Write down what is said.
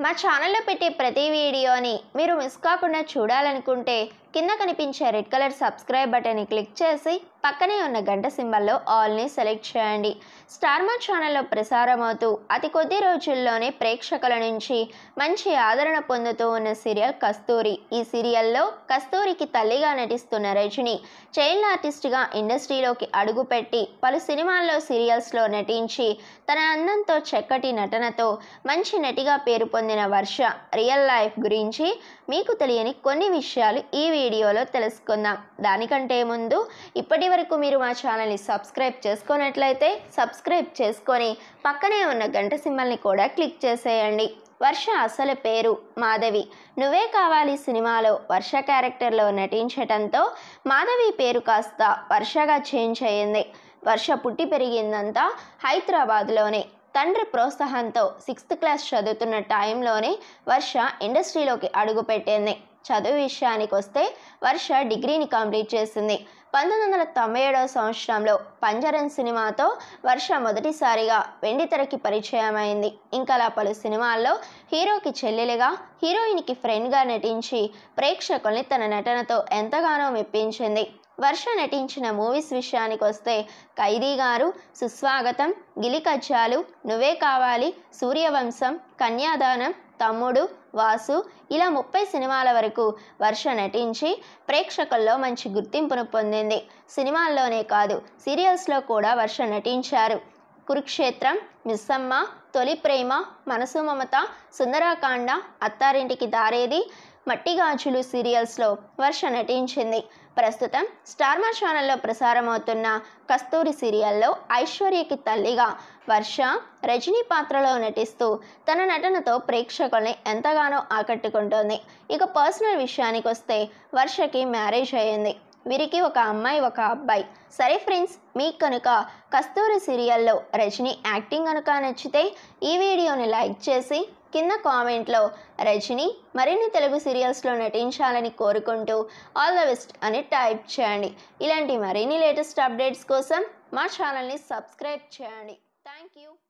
మా ఛానల్లో పెట్టే ప్రతి వీడియోని మీరు మిస్ కాకుండా చూడాలనుకుంటే కింద కనిపించే రెడ్ కలర్ సబ్స్క్రైబ్ బటన్ని క్లిక్ చేసి పక్కనే ఉన్న గంట సింబల్లో ఆల్ని సెలెక్ట్ చేయండి స్టార్ మా ఛానల్లో ప్రసారమవుతూ అతి కొద్ది రోజుల్లోనే ప్రేక్షకుల నుంచి మంచి ఆదరణ పొందుతూ ఉన్న సీరియల్ కస్తూరి ఈ సీరియల్లో కస్తూరికి తల్లిగా నటిస్తున్న రజని చైల్డ్ ఆర్టిస్ట్గా ఇండస్ట్రీలోకి అడుగుపెట్టి పలు సినిమాల్లో సీరియల్స్లో నటించి తన అందంతో చక్కటి నటనతో మంచి నటిగా పేరు పొందిన వర్ష రియల్ లైఫ్ గురించి మీకు తెలియని కొన్ని విషయాలు ఈ వీడియోలో తెలుసుకుందాం దానికంటే ముందు ఇప్పటి వరకు మీరు మా ఛానల్ని సబ్స్క్రైబ్ చేసుకున్నట్లయితే సబ్స్క్రైబ్ చేసుకొని పక్కనే ఉన్న గంట సింబల్ని కూడా క్లిక్ చేసేయండి వర్ష అసలు పేరు మాధవి నువ్వే కావాలి సినిమాలో వర్ష క్యారెక్టర్లో నటించటంతో మాధవి పేరు కాస్త వర్షగా చేంజ్ అయ్యింది వర్ష పుట్టి పెరిగిందంతా హైదరాబాద్లోనే తండ్రి ప్రోత్సాహంతో సిక్స్త్ క్లాస్ చదువుతున్న టైంలోనే వర్ష ఇండస్ట్రీలోకి అడుగుపెట్టింది చదువు విషయానికి వస్తే వర్ష డిగ్రీని కంప్లీట్ చేసింది పంతొమ్మిది వందల తొంభై ఏడవ సంవత్సరంలో పంజరన్ సినిమాతో వర్ష మొదటిసారిగా వెండితెరకి పరిచయం అయింది ఇంకా అలా పలు సినిమాల్లో హీరోకి చెల్లెలుగా హీరోయిన్కి ఫ్రెండ్గా నటించి ప్రేక్షకుల్ని తన నటనతో ఎంతగానో మెప్పించింది వర్ష నటించిన మూవీస్ విషయానికి వస్తే ఖైదీ గారు సుస్వాగతం గిలికజ్జాలు నువ్వే కావాలి సూర్యవంశం కన్యాదానం తమ్ముడు వాసు ఇలా ముప్పై సినిమాల వరకు వర్ష నటించి ప్రేక్షకుల్లో మంచి గుర్తింపును పొందింది సినిమాల్లోనే కాదు సీరియల్స్లో కూడా వర్ష నటించారు కురుక్షేత్రం మిస్సమ్మ తొలి ప్రేమ మనసు మమత సుందరాకాండ అత్తారింటికి దారేది మట్టిగాజులు సీరియల్స్లో వర్ష నటించింది ప్రస్తుతం స్టార్మా ఛానల్లో ప్రసారమవుతున్న కస్తూరి సీరియల్లో ఐశ్వర్యకి తల్లిగా వర్ష రజనీ పాత్రలో నటిస్తూ తన నటనతో ప్రేక్షకుల్ని ఎంతగానో ఆకట్టుకుంటోంది ఇక పర్సనల్ విషయానికి వస్తే వర్షకి మ్యారేజ్ అయ్యింది వీరికి ఒక అమ్మాయి ఒక అబ్బాయి సరే ఫ్రెండ్స్ మీకు కనుక కస్తూరి సీరియల్లో రజనీ యాక్టింగ్ కనుక నచ్చితే ఈ వీడియోని లైక్ చేసి కింద కామెంట్లో రజని మరిన్ని తెలుగు సీరియల్స్లో నటించాలని కోరుకుంటూ ఆల్ ద బెస్ట్ అని టైప్ చేయండి ఇలాంటి మరిన్ని లేటెస్ట్ అప్డేట్స్ కోసం మా ఛానల్ని సబ్స్క్రైబ్ చేయండి థ్యాంక్ యూ